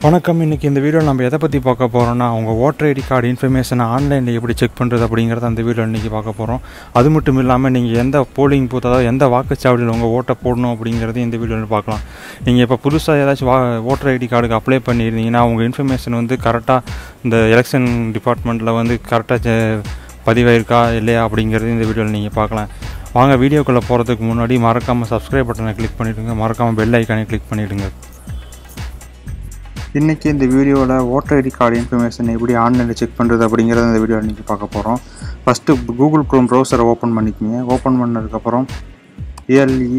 வணக்கம் இன்றைக்கி இந்த வீடியோவில் நம்ம எதை பற்றி பார்க்க போகிறோம்னா உங்கள் ஓட்டர் ஐடி கார்டு இன்ஃபர்மேஷனை ஆன்லைனில் எப்படி செக் பண்ணுறது அப்படிங்கிறத அந்த வீடியோ இன்றைக்கி பார்க்க போகிறோம் அது மட்டும் இல்லாமல் நீங்கள் எந்த போலிங் பூத் அதாவது எந்த வாக்குச்சாவடியில் உங்கள் ஓட்டை போடணும் அப்படிங்கிறதையும் இந்த வீடியோவில் பார்க்கலாம் நீங்கள் இப்போ புதுசாக ஏதாச்சும் வா ஓட்டர் ஐடி கார்டுக்கு அப்ளை பண்ணியிருந்தீங்கன்னா உங்கள் இன்ஃபர்மேஷன் வந்து கரெக்டாக இந்த எலெக்ஷன் டிபார்ட்மெண்ட்டில் வந்து கரெக்டாக பதிவாயிருக்கா இல்லையா அப்படிங்கிறது இந்த வீடியோவில் நீங்கள் பார்க்கலாம் வாங்க வீடியோக்குள்ளே போகிறதுக்கு முன்னாடி மறக்காமல் சப்ஸ்கிரைப் பட்டனை கிளிக் பண்ணிவிடுங்க மறக்காமல் பெல் ஐக்கானை கிளிக் பண்ணிவிடுங்க இன்றைக்கி இந்த வீடியோவில் ஓட்டர் ஐடி கார்டு இன்ஃபர்மேஷன் எப்படி ஆன்லைனில் செக் பண்ணுறது அப்படிங்கிறத இந்த வீடியோ இன்றைக்கி பார்க்க போகிறோம் ஃபஸ்ட்டு கூகுள் க்ரோம் ப்ரௌசரை ஓப்பன் பண்ணிக்கோங்க ஓப்பன் பண்ணதுக்கப்புறம் ALE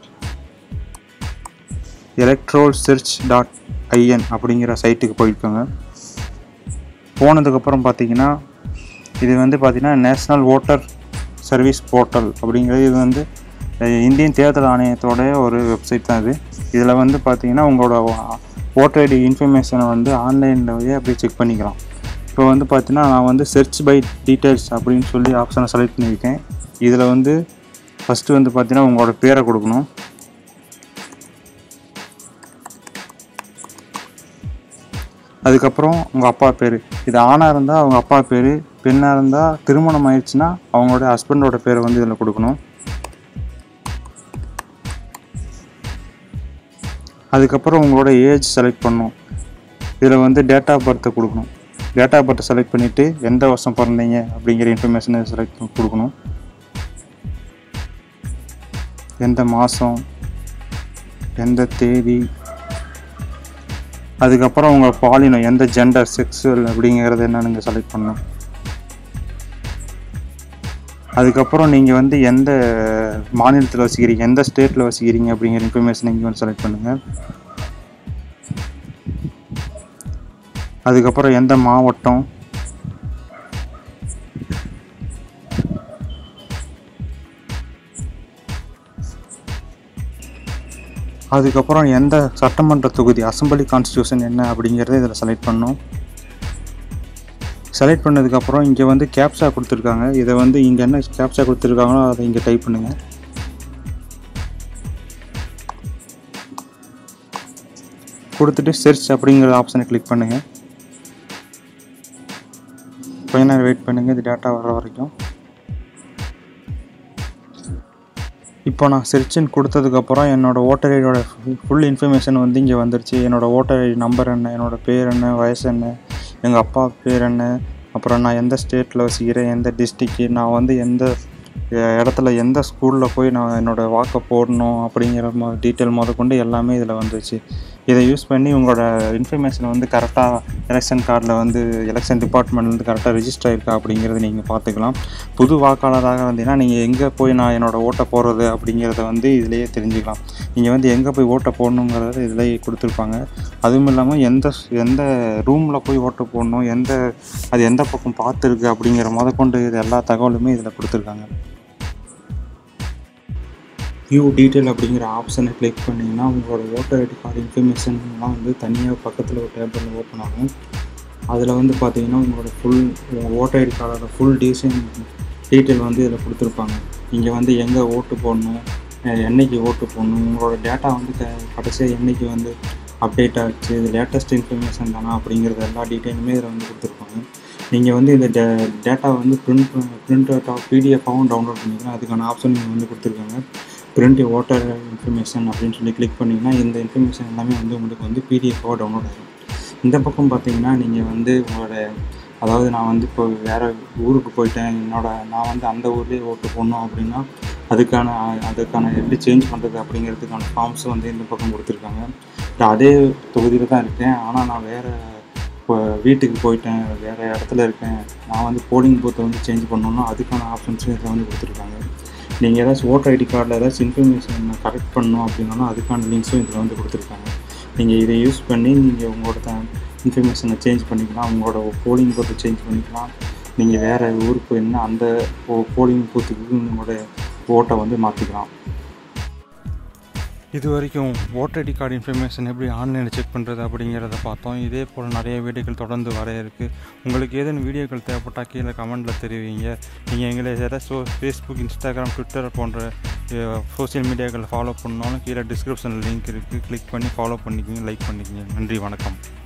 electoral search dot IN அப்படிங்கிற சைட்டுக்கு போயிருக்கோங்க போனதுக்கப்புறம் பார்த்தீங்கன்னா இது வந்து பார்த்திங்கன்னா நேஷ்னல் ஓட்டர் சர்வீஸ் போர்ட்டல் அப்படிங்கிறது இது வந்து அஹ், இந்தியன் தேர்தல் ஆணையத்தோட ஒரு வெப்சைட் தான் இது இதில் வந்து பார்த்தீங்கன்னா உங்களோட ஓட்டர் ஐடி இன்ஃபர்மேஷனை வந்து ஆன்லைன்லேயே அப்படியே செக் பண்ணிக்கலாம் இப்போ வந்து பார்த்தீங்கன்னா நான் வந்து சர்ச் பை டீட்டெயில்ஸ் அப்படின்னு சொல்லி ஆப்ஷனை செலக்ட் பண்ணியிருக்கேன் இதில் வந்து ஃபஸ்ட்டு வந்து பார்த்தீங்கன்னா உங்களோட பேரை கொடுக்கணும் அதுக்கப்புறம் உங்கள் அப்பா பேர் இது ஆணாக இருந்தால் அவங்க அப்பா பேர் பெண்ணாக இருந்தால் திருமணம் ஆயிடுச்சுன்னா அவங்களோட ஹஸ்பண்டோட பேரை வந்து இதில் கொடுக்கணும் அதுக்கப்புறம் உங்களோட ஏஜ் செலக்ட் பண்ணணும் இதில் வந்து டேட் ஆஃப் பர்த்தை கொடுக்கணும் டேட் ஆஃப் பர்த்தை செலக்ட் பண்ணிவிட்டு எந்த வருஷம் பிறந்தீங்க அப்படிங்கிற இன்ஃபர்மேஷனை செலக்ட் கொடுக்கணும் எந்த மாதம் எந்த தேதி அதுக்கப்புறம் உங்கள் பாலினம் எந்த ஜெண்டர் செக்ஸுவல் அப்படிங்கிறத என்னன்னு செலக்ட் பண்ணணும் அதுக்கப்புறம் நீங்கள் வந்து எந்த மாநிலத்தில் வசிக்கிறீங்க எந்த ஸ்டேட்டில் வசிக்கிறீங்க அப்படிங்கிற இன்ஃபர்மேஷன் இங்கே வந்து செலக்ட் பண்ணுங்கள் அதுக்கப்புறம் எந்த மாவட்டம் அதுக்கப்புறம் எந்த சட்டமன்ற தொகுதி அசம்பிளி கான்ஸ்டியூஷன் என்ன அப்படிங்கிறத இதில் செலக்ட் பண்ணணும் செலக்ட் பண்ணதுக்கப்புறம் இங்கே வந்து கேப்சா கொடுத்துருக்காங்க இதை வந்து இங்கே என்ன கேப்சா கொடுத்துருக்காங்களோ அதை இங்கே டைப் பண்ணுங்கள் கொடுத்துட்டு செர்ச் அப்படிங்கிற ஆப்ஷனை கிளிக் பண்ணுங்கள் கொஞ்ச நேரம் வெயிட் பண்ணுங்கள் இது டேட்டா வர வரைக்கும் இப்போ நான் செர்ச்சின் கொடுத்ததுக்கப்புறம் என்னோடய ஓட்டர் ஐடியோட ஃபுல் இன்ஃபர்மேஷன் வந்து இங்கே வந்துருச்சு என்னோடய ஓட்டர் ஐடி நம்பர் என்ன என்னோடய பேர் என்ன வயசு என்ன எங்கள் அப்பா பேர் என்ன அப்புறம் நான் எந்த ஸ்டேட்டில் வசிக்கிறேன் எந்த டிஸ்ட்ரிக்கு நான் வந்து எந்த அஹ், இடத்துல எந்த ஸ்கூலில் போய் நான் என்னோடய வாக்கை போடணும் அப்படிங்கிற மொ டீட்டெயில் முத கொண்டு எல்லாமே இதில் வந்துருச்சு இதை யூஸ் பண்ணி உங்களோட இன்ஃபர்மேஷனை வந்து கரெக்டாக எலெக்ஷன் கார்டில் வந்து எலெக்ஷன் டிபார்ட்மெண்ட்லேருந்து கரெக்டாக ரெஜிஸ்டர் ஆயிருக்கா அப்படிங்கிறத நீங்கள் பார்த்துக்கலாம் புது வாக்காளராக வந்தீங்கன்னா நீங்கள் எங்கே போய் நான் என்னோடய ஓட்டை போடுறது அப்படிங்கிறத வந்து இதிலேயே தெரிஞ்சுக்கலாம் நீங்கள் வந்து எங்கே போய் ஓட்டை போடணுங்கிறத இதிலேயே கொடுத்துருப்பாங்க அதுவும் இல்லாமல் எந்த எந்த ரூமில் போய் ஓட்டை போடணும் எந்த அது எந்த பக்கம் பார்த்துருக்கு அப்படிங்கிற முதற்கொண்டு இது எல்லா தகவலுமே இதில் கொடுத்துருக்காங்க வியூ டீட்டெயில் அப்படிங்கிற ஆப்ஷனை கிளிக் பண்ணிங்கன்னா உங்களோட ஓட்டர் ஐடி கார்டு இன்ஃபர்மேஷன்லாம் வந்து தனியாக பக்கத்தில் ஒரு டேபிளில் ஓப்பன் ஆகும் அதில் வந்து பார்த்தீங்கன்னா உங்களோட ஃபுல் உங்கள் ஓட்டர் ஐடி கார்டோட ஃபுல் டீசைன் டீட்டெயில் வந்து இதில் கொடுத்துருப்பாங்க நீங்கள் வந்து எங்கே ஓட்டு போடணும் அஹ் என்னைக்கு ஓட்டு போடணும் உங்களோட டேட்டா வந்து க- கடைசியாக என்னைக்கு வந்து அப்டேட் ஆச்சு இது லேட்டஸ்ட் இன்ஃபர்மேஷன் தானா அப்படிங்கிறது எல்லா டீட்டெயிலுமே இதில் வந்து கொடுத்துருப்பாங்க நீங்கள் வந்து இந்த டே டேட்டா வந்து பிரிண்ட் பிரிண்ட் அவுட் பிடிஎஃபாகவும் டவுன்லோட் பண்ணிக்கலாம் அதுக்கான ஆப்ஷன் நீங்கள் வந்து கொடுத்துருக்காங்க பிரிண்ட் ஓட்டர் இன்ஃபர்மேஷன் அப்படின்னு சொல்லி கிளிக் பண்ணிங்கன்னா இந்த இன்ஃபர்மேஷன் எல்லாமே வந்து உங்களுக்கு வந்து பிடிஎஃபாக டவுன்லோட் ஆகும் இந்த பக்கம் பார்த்தீங்கன்னா நீங்கள் வந்து உங்களோட அதாவது நான் வந்து இப்போ வேறு ஊருக்கு போயிட்டேன் என்னோட நான் வந்து அந்த ஊர்லேயே ஓட்டு போடணும் அப்படின்னா அதுக்கான அதுக்கான எப்படி சேஞ்ச் பண்ணுறது அப்படிங்கிறதுக்கான ஃபார்ம்ஸ் வந்து இந்த பக்கம் கொடுத்துருக்காங்க நான் அதே தொகுதியில் தான் இருக்கேன் ஆனால் நான் வேறு இப்போ வீட்டுக்கு போயிட்டேன் வேறு இடத்துல இருக்கேன் நான் வந்து போலிங் பூத்தை வந்து சேஞ்ச் பண்ணணும்னா அதுக்கான ஆப்ஷன்ஸும் இதில் வந்து கொடுத்துருக்காங்க நீங்கள் ஏதாச்சும் ஓட்டர் ஐடி கார்டில் ஏதாச்சும் இன்ஃபர்மேஷன் கரெக்ட் பண்ணணும் அப்படின்னாலும் அதுக்கான லிங்க்ஸும் இதில் வந்து கொடுத்துருக்காங்க நீங்கள் இதை யூஸ் பண்ணி நீங்கள் உங்களோட இன்ஃபர்மேஷனை சேஞ்ச் பண்ணிக்கலாம் உங்களோட போலிங் பூத்தை சேஞ்ச் பண்ணிக்கலாம் நீங்கள் வேறு ஊருக்கு போயிருந்தா அந்த போலிங் பூத்துக்கு உங்களோட ஓட்டை வந்து மாற்றிக்கலாம் இது வரைக்கும் ஓட்டர் ஐடி கார்டு இன்ஃபர்மேஷன் எப்படி ஆன்லைனில் செக் பண்ணுறது அப்படிங்கிறத பார்த்தோம் இதே போல் நிறைய வீடியோக்கள் தொடர்ந்து வர இருக்குது உங்களுக்கு ஏதேனும் வீடியோக்கள் தேவைப்பட்டால் கீழே கமெண்ட்டில் தெரிவிங்க நீங்கள் எங்களை ஏதாச்சும் ஃபேஸ்புக் இன்ஸ்டாகிராம் ட்விட்டர் போன்ற சோஷியல் மீடியாக்களை ஃபாலோ பண்ணாலும் கீழே டிஸ்கிரிப்ஷனில் லிங்க் இருக்குது கிளிக் பண்ணி ஃபாலோ பண்ணிக்கிங்க லைக் பண்ணிக்கிங்க நன்றி வணக்கம்